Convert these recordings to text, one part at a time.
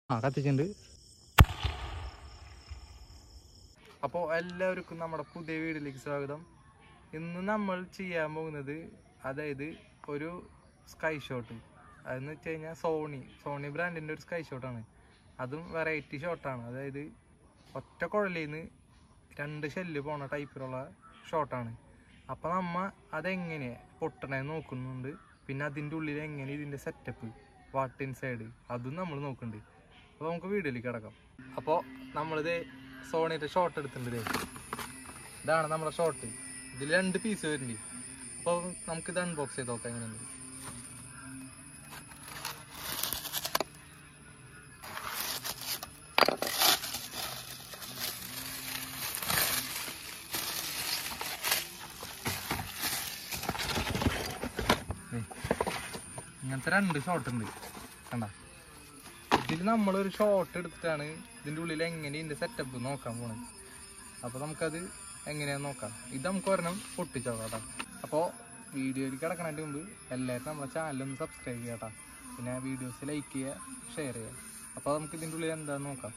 ആ കത്തിച്ചിട്ടുണ്ട് അപ്പോൾ എല്ലാവർക്കും നമ്മുടെ പുതിയ വീഡിയോയിലേക്ക് സ്വാഗതം ഇന്ന് നമ്മൾ ചെയ്യാൻ പോകുന്നത് അതായത് ഒരു സ്കൈ ഷോട്ട് അതെന്ന് വെച്ച് കഴിഞ്ഞാൽ സോണി സോണി ബ്രാൻഡിൻ്റെ ഒരു സ്കൈ ഷോട്ടാണ് അതും വെറൈറ്റി ഷോട്ടാണ് അതായത് ഒറ്റ കുഴലിൽ നിന്ന് രണ്ട് ഷെല്ല് പോണ ടൈപ്പിലുള്ള ഷോട്ടാണ് അപ്പോൾ നമ്മ അതെങ്ങനെ പൊട്ടണേ നോക്കുന്നുണ്ട് പിന്നെ അതിൻ്റെ ഉള്ളിൽ എങ്ങനെ ഇതിൻ്റെ സെറ്റപ്പ് വാട്ട് ഇൻ സൈഡ് അതും നമ്മൾ നോക്കുന്നുണ്ട് അപ്പോൾ നമുക്ക് വീഡിയോയിലേക്ക് കിടക്കാം അപ്പോൾ നമ്മളിത് സോണിയുടെ ഷോട്ട് എടുത്തിട്ടുണ്ട് ദേ. ഇതാണ് നമ്മുടെ ഷോട്ട് ഇതിൽ രണ്ട് പീസ് വരുന്നുണ്ട് അപ്പോൾ നമുക്കിത് അൺബോക്സ് ചെയ്ത് നോക്കാം എങ്ങനെയുണ്ട് ദേ. ഇങ്ങനത്തെ രണ്ട് ഷോട്ട് ഉണ്ട് കണ്ട ഇതിൽ നമ്മളൊരു ഷോട്ട് എടുത്തിട്ടാണ് ഇതിൻ്റെ ഉള്ളിൽ എങ്ങനെ ഇതിൻ്റെ സെറ്റപ്പ് നോക്കാൻ പോണത് അപ്പോൾ നമുക്കത് എങ്ങനെയാന്ന് നോക്കാം ഇത് നമുക്ക് ഒരെണ്ണം പൊട്ടിച്ചോക്കാം കേട്ടോ അപ്പോൾ വീഡിയോയിൽ കിടക്കണതിൻ്റെ മുമ്പ് എല്ലാവരും നമ്മളെ ചാനലൊന്ന് സബ്സ്ക്രൈബ് ചെയ്യാം കേട്ടോ പിന്നെ വീഡിയോസ് ലൈക്ക് ചെയ്യുക ഷെയർ ചെയ്യുക അപ്പോൾ നമുക്ക് ഇതിൻ്റെ ഉള്ളിൽ എന്താന്ന് നോക്കാം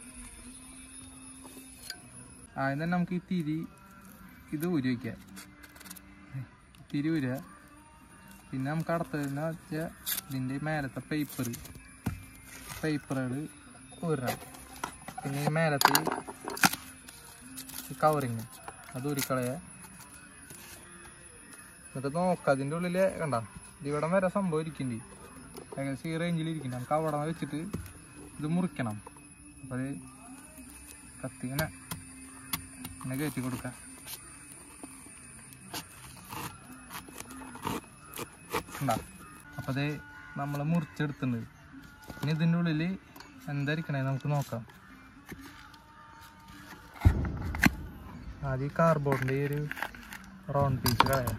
ആദ്യം തന്നെ നമുക്ക് ഈ തിരി ഇത് ഊരി വയ്ക്കാം തിരി ഊരുക പിന്നെ നമുക്ക് അടുത്തതെന്ന് വെച്ചാൽ ഇതിൻ്റെ മേലത്തെ പേപ്പർ പേപ്പറുകൾ ഊരണം പിന്നെ ഈ മേലത്തെ ഈ കവറിങ് അത് ഊരിക്കളയുക എന്നിട്ട് നോക്കാം അതിൻ്റെ ഉള്ളിൽ കണ്ട ഇതിവിടം വരെ സംഭവം ഇരിക്കുന്നുണ്ട് ഏകദേശം ഈ റേഞ്ചിൽ ഇരിക്കുന്നുണ്ട് നമുക്ക് അവിടെ വെച്ചിട്ട് ഇത് മുറിക്കണം അപ്പോൾ അത് കത്തി ഇങ്ങനെ ഇങ്ങനെ കയറ്റി കൊടുക്കാം ഉണ്ടാ അപ്പോൾ അത് നമ്മൾ മുറിച്ചെടുത്തിട്ടുണ്ട് ഇനി ഇതിൻ്റെ ഉള്ളിൽ എന്തായിരിക്കണേ നമുക്ക് നോക്കാം ആദ്യം ഈ കാർബോർഡിൻ്റെ ഈ ഒരു റൗണ്ട് പീസ് കളയാം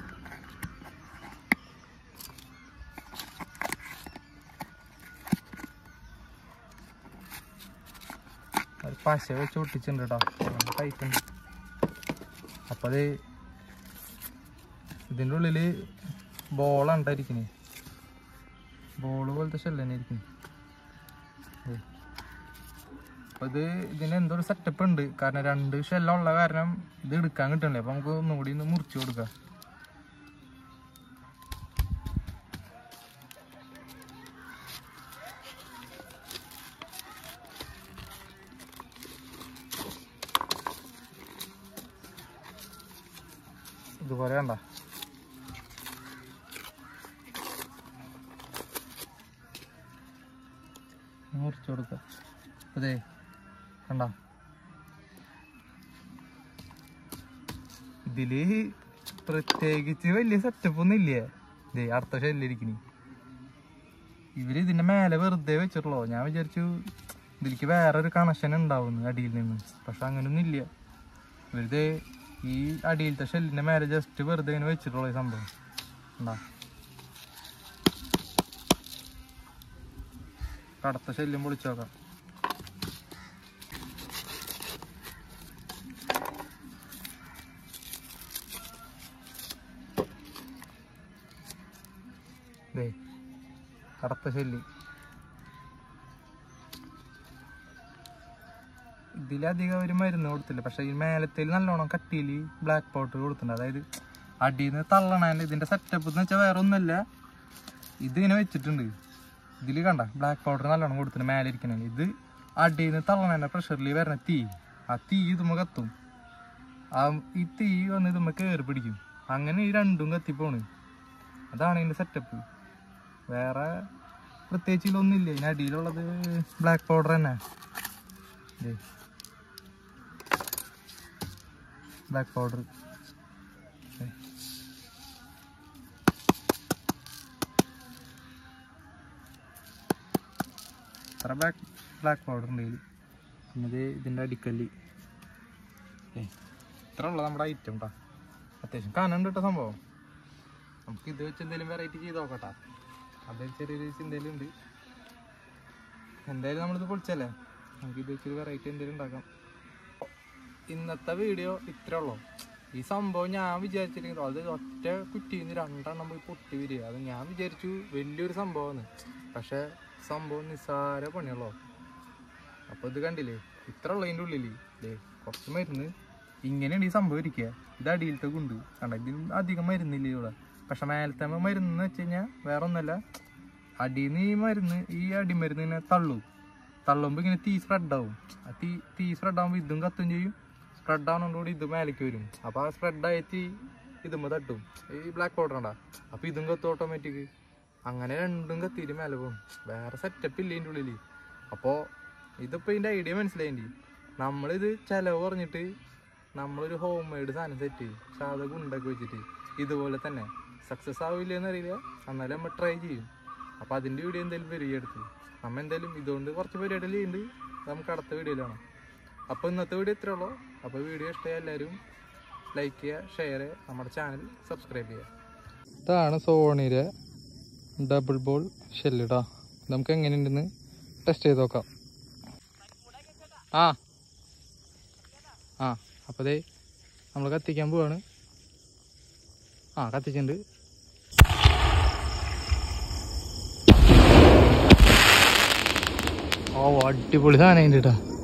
ഒരു പശ വെച്ച് ഒട്ടിച്ചിട്ടുണ്ട് കേട്ടോ ടൈറ്റ് ഉണ്ട് അപ്പോൾ അത് ഇതിൻ്റെ ഉള്ളിൽ ബോളാണ് ഉണ്ടായിരിക്കണേ ബോള് പോലത്തെ ഷെല്ല് തന്നെ ഇരിക്കും അപ്പോൾ ഇത് ഇതിന് എന്തോ ഒരു സെറ്റപ്പ് ഉണ്ട് കാരണം രണ്ട് ഷെല്ലുള്ള കാരണം ഇത് എടുക്കാൻ കിട്ടണ്ടേ അപ്പോൾ നമുക്ക് ഒന്നുകൂടി ഒന്ന് മുറിച്ച് കൊടുക്കാം ഇതുപോലെ കണ്ട മുറിച്ച് കൊടുക്കുക അതെ കണ്ട ഇതില് പ്രത്യേകിച്ച് വലിയ സെറ്റപ്പ് ഒന്നും ഇല്ലേ ഇതേ അടുത്ത ഷെല്ലിരിക്കണി ഇവര് ഇതിന്റെ മേലെ വെറുതെ വെച്ചിട്ടുള്ളൂ ഞാൻ വിചാരിച്ചു ഇതിലേക്ക് വേറൊരു കണക്ഷൻ ഉണ്ടാവുന്നു അടിയിൽ നിന്ന് പക്ഷെ അങ്ങനൊന്നും ഇല്ല ഇവരിത് ഈ അടിയിലത്തെ ഷെല്ലിന്റെ മേലെ ജസ്റ്റ് വെറുതെ ഇങ്ങനെ വെച്ചിട്ടുള്ളൂ ഈ സംഭവം ഉണ്ടാ കടത്ത ശല്യം പൊളിച്ചു നോക്കാം ദേ കടത്ത ശല്യം ഇതിലധികം ഒരു മരുന്ന് കൊടുത്തില്ല പക്ഷെ ഈ മേലത്തിൽ നല്ലോണം കട്ടിയിൽ ബ്ലാക്ക് പൗഡർ കൊടുത്തിട്ടുണ്ട് അതായത് അടിയിൽ നിന്ന് തള്ളണേൻ്റെ ഇതിന്റെ സെറ്റപ്പ് എന്ന് വെച്ചാൽ വേറെ ഒന്നുമല്ല ഇതിങ്ങനെ വെച്ചിട്ടുണ്ട് ഇതിൽ കണ്ട ബ്ലാക്ക് പൗഡർ നല്ലോണം കൊടുത്തിട്ടുണ്ട് മേലെ ഇരിക്കണേ ഇത് അടിയിൽ നിന്ന് തള്ളണേൻ്റെ പ്രഷറിൽ വരുന്ന തീ ആ തീ ഇതുമ്മ കത്തും ആ ഈ തീ വന്ന് ഇതുമ്മ കയറി പിടിക്കും അങ്ങനെ ഈ രണ്ടും കത്തിപ്പോണ് അതാണ് ഇതിന്റെ സെറ്റപ്പ് വേറെ പ്രത്യേകിച്ച് ഇതിലൊന്നുമില്ല ഇതിന് അടിയിലുള്ളത് ബ്ലാക്ക് പൗഡർ തന്നെ ദേ ബ്ലാക്ക് പൗഡർ ഇത്ര ബ്ലാക്ക് ബ്ലാക്ക് പൗഡർ ഉണ്ട് ഇതിൽ പിന്നെ ഇത് ഇതിൻ്റെ അടിക്കല്ല് ഏ ഇത്ര ഉള്ള നമ്മുടെ ഐറ്റം കേട്ടോ അത്യാവശ്യം കാണുന്നുണ്ട് കേട്ടോ സംഭവം നമുക്ക് ഇത് വെച്ച് എന്തെങ്കിലും വെറൈറ്റി ചെയ്ത് നോക്കട്ടാ അതൊരു ചെറിയൊരു ചിന്തയിലുണ്ട് ഉണ്ട് എന്തായാലും നമ്മളിത് പൊളിച്ചല്ലേ നമുക്ക് ഇത് വെച്ചൊരു വെറൈറ്റി എന്തെങ്കിലും ഉണ്ടാക്കാം ഇന്നത്തെ വീഡിയോ ഇത്രേ ഉള്ളൂ ഈ സംഭവം ഞാൻ വിചാരിച്ചിരുന്നു അത് ഒറ്റ കുറ്റിയിൽ നിന്ന് രണ്ടെണ്ണം പോയി പൊട്ടി വരിക അത് ഞാൻ വിചാരിച്ചു വലിയൊരു സംഭവമാണ് പക്ഷെ സംഭവം നിസ്സാര പണിയുള്ളൂ അപ്പൊ ഇത് കണ്ടില്ലേ ഇത്ര ഉള്ളതിന്റെ ഉള്ളില് ദേ കുറച്ച് മരുന്ന് ഇങ്ങനെയാണ് ഈ സംഭവം ഇരിക്കുക ഇത് അടിയിലത്തെ കൊണ്ട് കണ്ട ഇതിന് അധികം മരുന്നില്ല ഇവിടെ പക്ഷെ മേലത്തെ മരുന്ന് എന്ന് വെച്ച് കഴിഞ്ഞാൽ വേറെ ഒന്നല്ല അടിയിൽ നിന്ന് ഈ മരുന്ന് ഈ അടിമരുന്ന് ഇങ്ങനെ തള്ളും തള്ളുമ്പോൾ ഇങ്ങനെ തീ സ്പ്രെഡ് ആവും ആ തീ തീ സ്പ്രെഡ് ആകുമ്പോൾ ഇതും കത്തും ചെയ്യും സ്പ്രെഡ് ആവുന്നതോടുകൂടി ഇത് മേലേക്ക് വരും അപ്പോൾ ആ സ്പ്രെഡ് ആയ തീ ഇതുമ്പോൾ തട്ടും ഈ ബ്ലാക്ക് പൗഡർ ഉണ്ടാ അപ്പോൾ ഇതും കത്തും ഓട്ടോമാറ്റിക് അങ്ങനെ രണ്ടും കത്തിയിട്ട് മേലെ പോകും വേറെ സെറ്റപ്പ് ഇല്ല ഇതിൻ്റെ ഉള്ളിൽ അപ്പോൾ ഇതിപ്പോൾ ഇതിൻ്റെ ഐഡിയ മനസ്സിലായി നമ്മളിത് ചിലവ് പറഞ്ഞിട്ട് നമ്മളൊരു ഹോം മെയ്ഡ് സാധനം സെറ്റ് ചെയ്യും സാധാ ഗുണ്ടൊക്കെ വെച്ചിട്ട് ഇതുപോലെ തന്നെ സക്സസ് ആവില്ലെന്ന് അറിയില്ല എന്നാലും നമ്മൾ ട്രൈ ചെയ്യും അപ്പോൾ അതിൻ്റെ വീഡിയോ എന്തായാലും വരും ഈ അടുത്ത് നമ്മൾ എന്തായാലും ഇതുകൊണ്ട് കുറച്ച് പരിപാടികൾ ചെയ്യുന്നുണ്ട് അത് നമുക്ക് അടുത്ത വീഡിയോയിലാണ് അപ്പോൾ ഇന്നത്തെ വീഡിയോ ഇത്രേ ഉള്ളൂ അപ്പോൾ വീഡിയോ ഇഷ്ടമായ എല്ലാവരും ലൈക്ക് ചെയ്യുക ഷെയർ ചെയ്യുക നമ്മുടെ ചാനൽ സബ്സ്ക്രൈബ് ചെയ്യുക ഇതാണ് സോണിയുടെ ഡബിൾ ബോൾ ഷെല്ലിടാ നമുക്ക് എങ്ങനെയുണ്ടെന്ന് ടെസ്റ്റ് ചെയ്ത് നോക്കാം ആ ആ അപ്പോൾ ദേ നമ്മൾ കത്തിക്കാൻ പോവാണ് ആ കത്തിച്ചിട്ടുണ്ട് ഓ അടിപൊളി സാധനം ഉണ്ട് കേട്ടോ